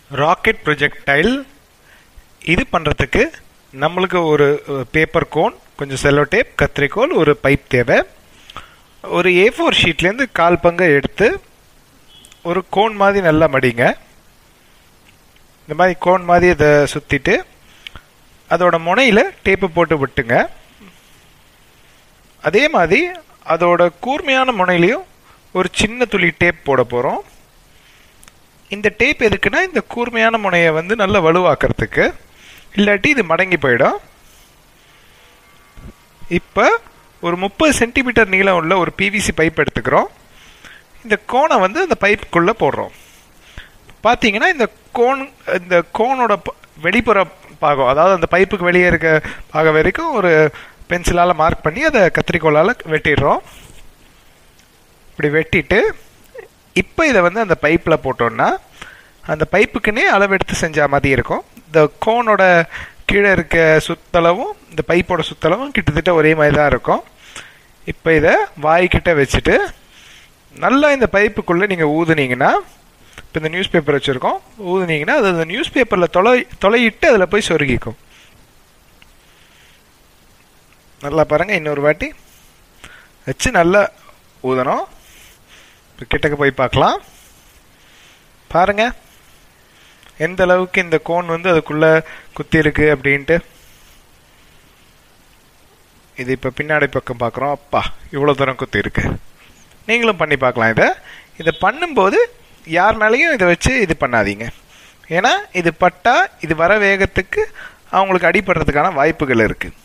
rocket projectile இது பண்ணுறதுக்கு நம்மளுக்கு ஒரு பேப்பர் கோன் கொஞ்சம் செல்லோ டேப் கத்திரிக்கோல் ஒரு பைப் தேவை ஒரு ஏ ஃபோர் ஷீட்லேருந்து கால் பங்கை எடுத்து ஒரு கோன் மாதிரி நல்லா மடிங்க இந்த மாதிரி கோன் மாதிரி இதை சுற்றிட்டு அதோட முனையில் டேப்பு போட்டு விட்டுங்க அதே மாதிரி அதோட கூர்மையான முனையிலையும் ஒரு சின்ன துளி டேப் போட போகிறோம் இந்த டேப் எதுக்குன்னா இந்த கூர்மையான முனையை வந்து நல்லா வலுவாக்குறதுக்கு இல்லாட்டி இது மடங்கி போயிடும் இப்போ ஒரு முப்பது சென்டிமீட்டர் நீளம் உள்ள ஒரு பிவிசி பைப் எடுத்துக்கிறோம் இந்த கோனை வந்து அந்த பைப்புக்குள்ளே போடுறோம் பார்த்தீங்கன்னா இந்த கோன் இந்த கோனோட ப- வெளிப்புற பாகம் அதாவது அந்த பைப்புக்கு வெளியே இருக்க பாகம் வரைக்கும் ஒரு பென்சிலால் மார்க் பண்ணி அதை கத்திரிக்கோலால் வெட்டிடுறோம் இப்படி வெட்டிட்டு இப்போ இதை வந்து அந்த பைப்பில் போட்டோம்னா அந்த பைப்புக்குன்னே அளவெடுத்து செஞ்ச மாதிரி இருக்கும் இந்த கோனோட கீழே இருக்க சுத்தளவும் இந்த பைப்போட சுத்தளவும் கிட்டத்தட்ட ஒரே மாதிரி தான் இருக்கும் இப்போ இதை வாய்க்கிட்ட வச்சுட்டு நல்லா இந்த பைப்புக்குள்ளே நீங்கள் ஊதுனீங்கன்னா இப்போ இந்த நியூஸ் பேப்பர் வச்சுருக்கோம் ஊதுனீங்கன்னா அது அந்த நியூஸ் பேப்பரில் தொலை தொலையிட்டு அதில் போய் சொருகிக்கும் நல்லா பாருங்கள் இன்னொரு வாட்டி வச்சு நல்லா ஊதணும் இப்போ கிட்டக்க போய் பார்க்கலாம் பாருங்க எந்த அளவுக்கு இந்த கோன் வந்து அதுக்குள்ள குத்தி இருக்கு அப்படின்ட்டு இது இப்போ பின்னாடி பக்கம் பார்க்குறோம் அப்பா இவ்வளோ தூரம் குத்தி இருக்கு நீங்களும் பண்ணி பார்க்கலாம் இதை இதை பண்ணும்போது யார் மேலேயும் இதை வச்சு இது பண்ணாதீங்க ஏன்னா இது பட்டா இது வர வேகத்துக்கு அவங்களுக்கு அடிபடுறதுக்கான வாய்ப்புகள் இருக்குது